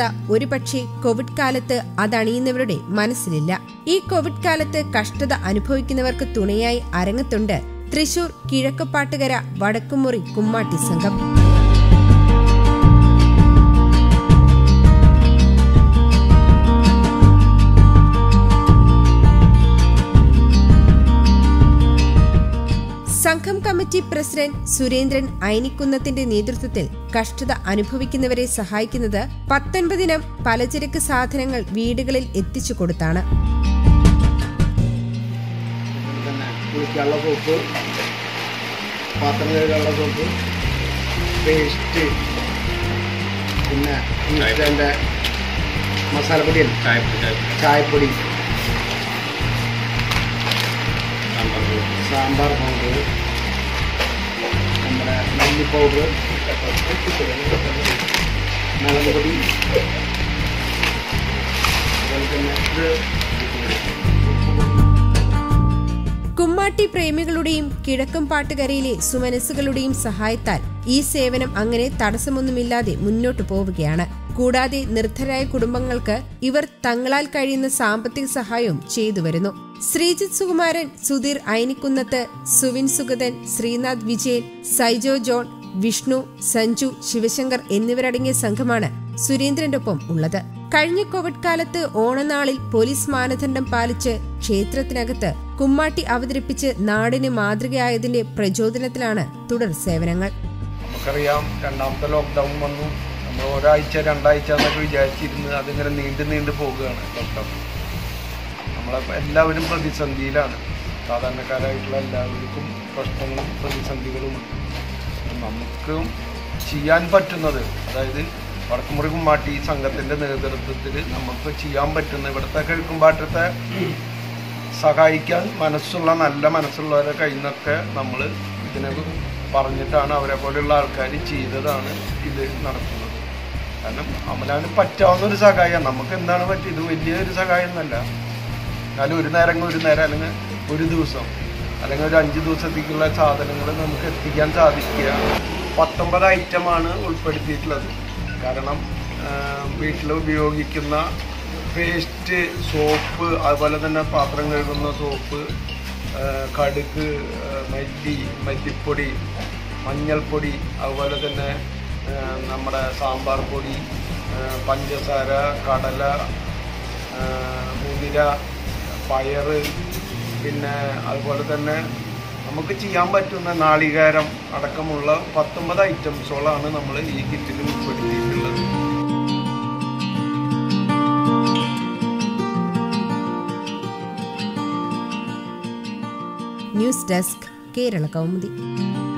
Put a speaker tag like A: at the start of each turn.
A: സഹിഷ്ണുത ഒരുപക്ഷെ കോവിഡ് കാലത്ത് അതണിയുന്നവരുടെ മനസ്സിലില്ല ഈ കോവിഡ് കാലത്ത് കഷ്ടത അനുഭവിക്കുന്നവർക്ക് തുണയായി അരങ്ങത്തുണ്ട് തൃശൂർ കിഴക്കപ്പാട്ടുകര വടക്കുമുറി കുമ്മാട്ടി സംഘം സംഘം കമ്മിറ്റി പ്രസിഡന്റ് സുരേന്ദ്രൻ ഐനിക്കുന്നത്തിന്റെ നേതൃത്വത്തിൽ കഷ്ടത അനുഭവിക്കുന്നവരെ സഹായിക്കുന്നത് പത്തൊൻപതിനം പലചരക്ക് സാധനങ്ങൾ വീടുകളിൽ എത്തിച്ചു കൊടുത്താണ്
B: തന്നെ കുളിക്കാനുള്ള സോപ്പ് പാത്രം കഴുകാനുള്ള സോപ്പ് പേസ്റ്റ് പിന്നെ ഇൻസ്റ്റൻ്റെ മസാലപ്പൊടി ചായപ്പൊടി സാമ്പാർ പൗഡർ നമ്മുടെ മല്ലി പൗഡർ മുളക് പൊടി അതുപോലെ തന്നെ ഇത്
A: കുമ്മാട്ടി പ്രേമികളുടെയും കിഴക്കും പാട്ടുകരയിലെ സുമനസ്സുകളുടെയും സഹായത്താൽ ഈ സേവനം അങ്ങനെ തടസ്സമൊന്നുമില്ലാതെ മുന്നോട്ടു പോവുകയാണ് കൂടാതെ നിർദ്ധരായ കുടുംബങ്ങൾക്ക് ഇവർ തങ്ങളാൽ കഴിയുന്ന സാമ്പത്തിക സഹായവും ചെയ്തു വരുന്നു ശ്രീജിത്ത് സുകുമാരൻ സുധീർ ഐനിക്കുന്നത്ത് സുവിൻ സുഗതൻ ശ്രീനാഥ് വിജയൻ സൈജോ ജോൺ വിഷ്ണു സഞ്ജു ശിവശങ്കർ എന്നിവരടങ്ങിയ സംഘമാണ് സുരേന്ദ്രന്റെ ഒപ്പം ഉള്ളത് കഴിഞ്ഞ കോവിഡ് കാലത്ത് ഓണനാളിൽ പോലീസ് മാനദണ്ഡം പാലിച്ച് ക്ഷേത്രത്തിനകത്ത് കുമ്മാട്ടി അവതരിപ്പിച്ച് നാടിന് മാതൃകയായതിന്റെ പ്രചോദനത്തിലാണ് തുടർ സേവനങ്ങൾ
C: നമുക്കറിയാം രണ്ടാമത്തെ ലോക്ക്ഡൗൺ വന്നു നമ്മൾ ഒരാഴ്ച രണ്ടാഴ്ച എന്നൊക്കെ വിചാരിച്ചിരുന്ന് അതിങ്ങനെ നീണ്ടു നീണ്ടു പോകുകയാണ് ലോക്ക്ഡൗൺ നമ്മളെ എല്ലാവരും പ്രതിസന്ധിയിലാണ് സാധാരണക്കാരായിട്ടുള്ള എല്ലാവർക്കും പ്രശ്നങ്ങളും പ്രതിസന്ധികളുമുണ്ട് നമുക്കും ചെയ്യാൻ പറ്റുന്നത് അതായത് വടക്കുമുറി കുമ്മാട്ടി സംഘത്തിൻ്റെ നേതൃത്വത്തിൽ നമുക്ക് ചെയ്യാൻ പറ്റുന്ന ഇവിടുത്തെ കിഴക്കുംപാട്ടത്തെ സഹായിക്കാൻ മനസ്സുള്ള നല്ല മനസ്സുള്ളവരെ കയ്യിൽ നിന്നൊക്കെ നമ്മൾ ഇതിനെ പറഞ്ഞിട്ടാണ് അവരെ പോലെയുള്ള ആൾക്കാർ ചെയ്തതാണ് ഇത് നടത്തുന്നത് കാരണം അമലാന് പറ്റാവുന്ന ഒരു സഹായം നമുക്ക് എന്താണ് പറ്റിയത് ഇത് വലിയൊരു സഹായം എന്നല്ല എന്നാലും ഒരു നേരം ഒരു നേരം അല്ലെങ്കിൽ ഒരു ദിവസം അല്ലെങ്കിൽ ഒരു അഞ്ച് ദിവസത്തേക്കുള്ള സാധനങ്ങൾ നമുക്ക് എത്തിക്കാൻ സാധിക്കുക പത്തൊമ്പത് ഐറ്റമാണ് ഉൾപ്പെടുത്തിയിട്ടുള്ളത് കാരണം വീട്ടിൽ ഉപയോഗിക്കുന്ന പേസ്റ്റ് സോപ്പ് അതുപോലെ തന്നെ പാത്രം കഴുകുന്ന സോപ്പ് ആ, കടുക് ആ, മല്ലി മല്ലിപ്പൊടി മഞ്ഞൾപ്പൊടി അതുപോലെ തന്നെ ആ, നമ്മുടെ സാമ്പാർ പൊടി ആ, പഞ്ചസാര കടല ആ, മുതിര പയറ് പിന്നെ അതുപോലെ തന്നെ നമുക്ക് ചെയ്യാൻ പറ്റുന്ന നാളികേരം അടക്കമുള്ള പത്തൊമ്പത് ഐറ്റംസുകളാണ് നമ്മൾ ഈ കിറ്റിൽ ഉൾപ്പെടുത്തിയിട്ടുള്ളത്
A: ന്യൂസ് ഡെസ്ക് കേരള കൗമുദി